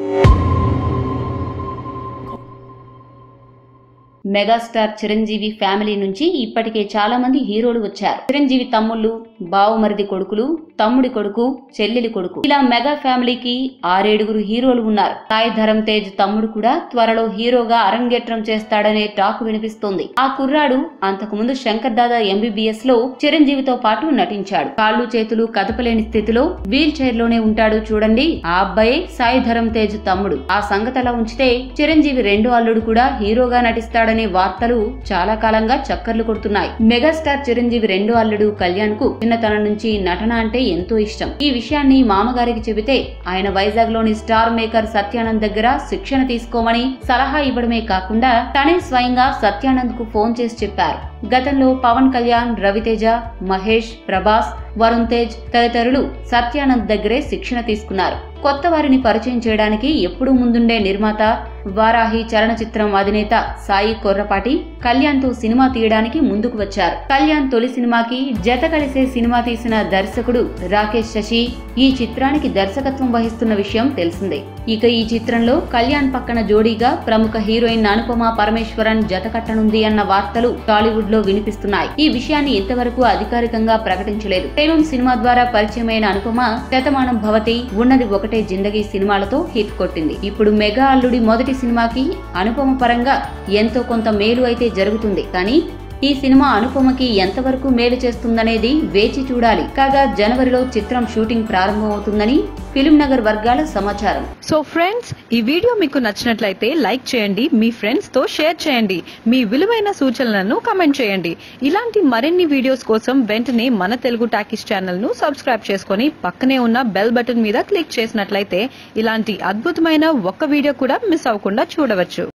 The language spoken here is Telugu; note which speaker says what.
Speaker 1: మెగాస్టార్ చిరంజీవి ఫ్యామిలీ నుంచి ఇప్పటికే చాలా మంది హీరోలు వచ్చారు చిరంజీవి తమ్ముళ్ళు బావుమరిది కొడుకులు తమ్ముడి కొడుకు చెల్లెలి కొడుకు ఇలా మెగా ఫ్యామిలీకి ఆరేడుగురు హీరోలు ఉన్నారు సాయి ధరం తేజ్ తమ్ముడు కూడా త్వరలో హీరోగా అరంగేట్రం చేస్తాడనే టాక్ వినిపిస్తోంది ఆ కుర్రాడు అంతకుముందు శంకర్ దాదా ఎంబీబీఎస్ లో చిరంజీవితో పాటు నటించాడు కాళ్ళు చేతులు కదపలేని స్థితిలో వీల్ చైర్ లోనే ఉంటాడు చూడండి ఆ అబ్బాయే సాయి ధరం తేజ్ తమ్ముడు ఆ సంగతి అలా ఉంచితే చిరంజీవి రెండో అల్లుడు కూడా హీరోగా నటిస్తాడనే వార్తలు చాలా కాలంగా చక్కర్లు కొడుతున్నాయి మెగాస్టార్ చిరంజీవి రెండో అల్లుడు కళ్యాణ్ కు చిన్నతనం నుంచి నటన అంటే ఎంతో ఇష్టం ఈ విషయాన్ని మామగారికి చెబితే ఆయన వైజాగ్ లోని స్టార్ మేకర్ సత్యానంద్ దగ్గర శిక్షణ తీసుకోమని సలహా ఇవ్వడమే కాకుండా తనే స్వయంగా సత్యానంద్ కు ఫోన్ చేసి చెప్పారు గతంలో పవన్ కళ్యాణ్ రవితేజ మహేష్ ప్రభాస్ వరుణ్ తేజ్ తదితరులు సత్యానంద్ దగ్గరే శిక్షణ తీసుకున్నారు కొత్త వారిని పరిచయం చేయడానికి ఎప్పుడూ ముందుండే నిర్మాత వారాహి చలనచిత్రం అధినేత సాయి కొర్రపాటి కళ్యాణ్ తో సినిమా తీయడానికి ముందుకు వచ్చారు కళ్యాణ్ తొలి సినిమాకి జత కలిసే సినిమా తీసిన దర్శకుడు రాకేష్ శశి ఈ చిత్రానికి దర్శకత్వం వహిస్తున్న విషయం తెలిసిందే ఇక ఈ చిత్రంలో కళ్యాణ్ పక్కన జోడీగా ప్రముఖ హీరోయిన్ అనుపమ పరమేశ్వరన్ జత కట్టనుంది అన్న వార్తలు టాలీవుడ్ లో వినిపిస్తున్నాయి ఈ విషయాన్ని ఇంతవరకు అధికారికంగా ప్రకటించలేదు ప్రేమం సినిమా ద్వారా పరిచయమైన అనుపమ శతమానం భవతి ఉన్నది ఒకటే జిందగీ సినిమాలతో హిట్ కొట్టింది ఇప్పుడు మెగా అల్లుడి మొదటి సినిమాకి అనుపమ పరంగా ఎంతో కొంత మేలు అయితే జరుగుతుంది కానీ ఈ సినిమా అనుపమకి ఎంతవరకు మేలు చేస్తుందనేది వేచి చూడాలి కాగా జనవరిలో చిత్రం షూటింగ్ ప్రారంభమవుతుందని ఫిలిం నగర్ వర్గాల సమాచారం
Speaker 2: సో ఫ్రెండ్స్ ఈ వీడియో మీకు నచ్చినట్లయితే లైక్ చేయండి మీ ఫ్రెండ్స్ తో షేర్ చేయండి మీ విలువైన సూచనలను కమెంట్ చేయండి ఇలాంటి మరిన్ని వీడియోస్ కోసం వెంటనే మన తెలుగు టాకీస్ ఛానల్ ను సబ్స్క్రైబ్ చేసుకొని పక్కనే ఉన్న బెల్ బటన్ మీద క్లిక్ చేసినట్లయితే ఇలాంటి అద్భుతమైన ఒక్క వీడియో కూడా మిస్ అవ్వకుండా చూడవచ్చు